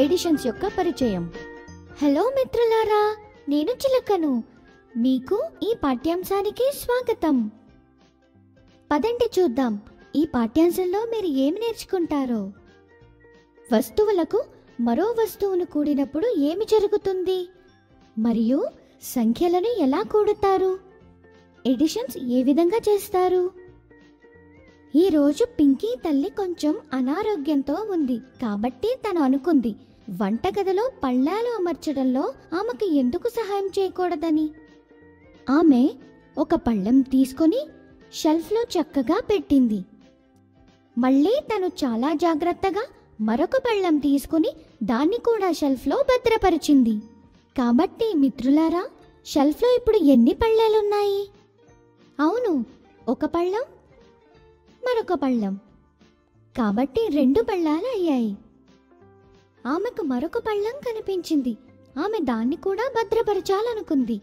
editions యొక్క పరిచయం hello మిత్రులారా నేను చిలకను మీకు ఈ పాఠ్యాంశానికి స్వాగతం పదండి చూద్దాం ఈ పాఠ్యాంశంలో మీరు ఏమి నేర్చుకుంటారో వస్తువులకు మరో వస్తువును కూడినప్పుడు ఏమి జరుగుతుంది మరియు సంఖ్యలను ఎలా కూడుతారు ఎడిషన్స్ ఏ విధంగా చేస్తారు ఈ రోజు పింకీ తల్లి కొంచెం అనారోగ్యంతో ఉంది కాబట్టి తను అనుకుంది వంటగదిలో పళ్ళాలు అమర్చడంలో ఆమెకు ఎందుకు సహాయం చేయకూడదని ఆమె ఒక పళ్ళెం తీసుకొని షెల్ఫ్లో చక్కగా పెట్టింది మళ్ళీ తను చాలా జాగ్రత్తగా మరొక పళ్ళెం తీసుకుని దాన్ని కూడా షెల్ఫ్లో భద్రపరిచింది కాబట్టి మిత్రులారా షెల్ఫ్లో ఇప్పుడు ఎన్ని పళ్ళాలున్నాయి అవును ఒక పళ్ళెం మరొక పళ్ళెం కాబట్టి రెండు పళ్ళాలు అయ్యాయి ఆమెకు మరొక పళ్ళెం కనిపించింది ఆమె దాన్ని కూడా భద్రపరచాలనుకుంది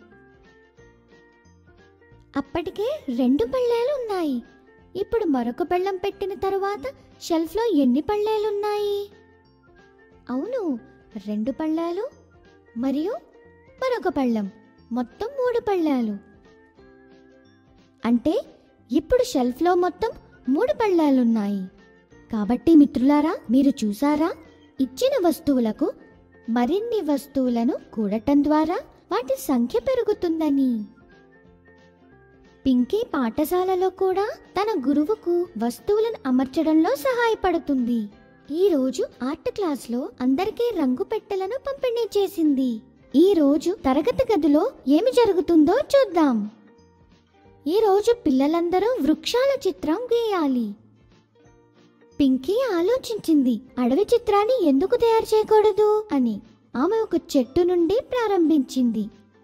అప్పటికే రెండు పళ్ళేలు ఉన్నాయి ఇప్పుడు మరొక పళ్ళెం పెట్టిన తరువాత షెల్ఫ్లో ఎన్ని పళ్ళేలున్నాయి అవును రెండు పళ్ళాలు మరియు మరొక పళ్ళెం మొత్తం మూడు పళ్ళాలు అంటే ఇప్పుడు షెల్ఫ్లో మొత్తం మూడు పళ్ళాలున్నాయి కాబట్టి మిత్రులారా మీరు చూసారా ఇచ్చిన వస్తువులకు మరిన్ని వస్తువులను కూడటం ద్వారా వాటి సంఖ్య పెరుగుతుందని పింకీ పాఠశాలలో కూడా తన గురువుకు వస్తువులను అమర్చడంలో సహాయపడుతుంది ఈ రోజు ఆర్ట్ క్లాస్లో అందరికీ రంగు పెట్టెలను పంపిణీ చేసింది ఈ రోజు తరగతి గదిలో ఏమి జరుగుతుందో చూద్దాం ఈ రోజు పిల్లలందరూ వృక్షాల చిత్రం గీయాలి పింకీ ఆలోచించింది అడవి చిత్రాన్ని ఎందుకు తయారు చేయకూడదు అని ఆమె ఒక చెట్టు నుండి ప్రారంభించింది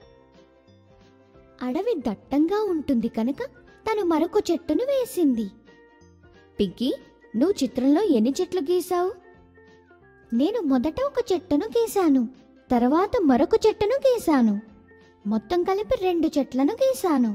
అడవి దట్టంగా ఉంటుంది కనుక తను మరొక చెట్టును వేసింది పింకీ నువ్వు చిత్రంలో ఎన్ని చెట్లు గీసావు నేను మొదట ఒక చెట్టును గీశాను తర్వాత మరొక చెట్టును గీశాను మొత్తం కలిపి రెండు చెట్లను గీశాను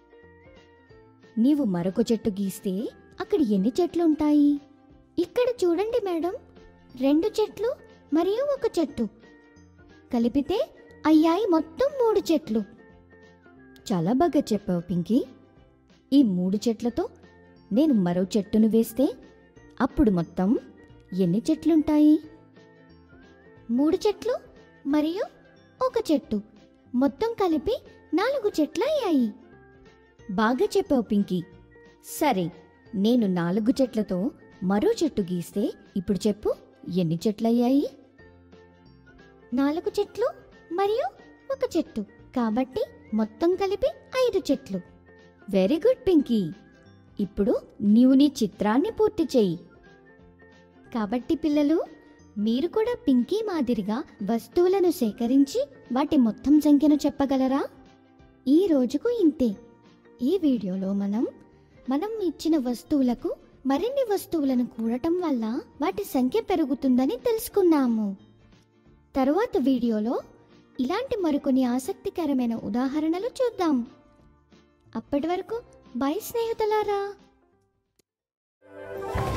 నీవు మరొక చెట్టు గీస్తే అక్కడ ఎన్ని చెట్లు ఉంటాయి ఇక్కడ చూడండి మేడం రెండు చెట్లు మరియు ఒక చెట్టు కలిపితే అయ్యాయి మొత్తం మూడు చెట్లు చాలా బాగా చెప్పావు పింకీ ఈ మూడు చెట్లతో నేను మరో చెట్టును వేస్తే అప్పుడు మొత్తం ఎన్ని చెట్లుంటాయి మూడు చెట్లు మరియు ఒక చెట్టు మొత్తం కలిపి నాలుగు చెట్లు అయ్యాయి బాగా చెప్పావు పింకీ సరే నేను నాలుగు చెట్లతో మరో చెట్టు గీస్తే ఇప్పుడు చెప్పు ఎన్ని చెట్లయ్యాయి నాలుగు చెట్లు మరియు ఒక చెట్టు కాబట్టి మొత్తం కలిపి ఐదు చెట్లు వెరీ గుడ్ పింకీ ఇప్పుడు నీవు నీ చిత్రాన్ని పూర్తి చేయి కాబట్టి పిల్లలు మీరు కూడా పింకీ మాదిరిగా వస్తువులను సేకరించి వాటి మొత్తం సంఖ్యను చెప్పగలరా ఈ రోజుకు ఇంతే ఈ వీడియోలో మనం మనం ఇచ్చిన వస్తువులకు మరిన్ని వస్తువులను కూడటం వల్ల వాటి సంఖ్య పెరుగుతుందని తెలుసుకున్నాము తరువాత వీడియోలో ఇలాంటి మరికొన్ని ఆసక్తికరమైన ఉదాహరణలు చూద్దాం అప్పటి వరకు బై స్నేహితులారా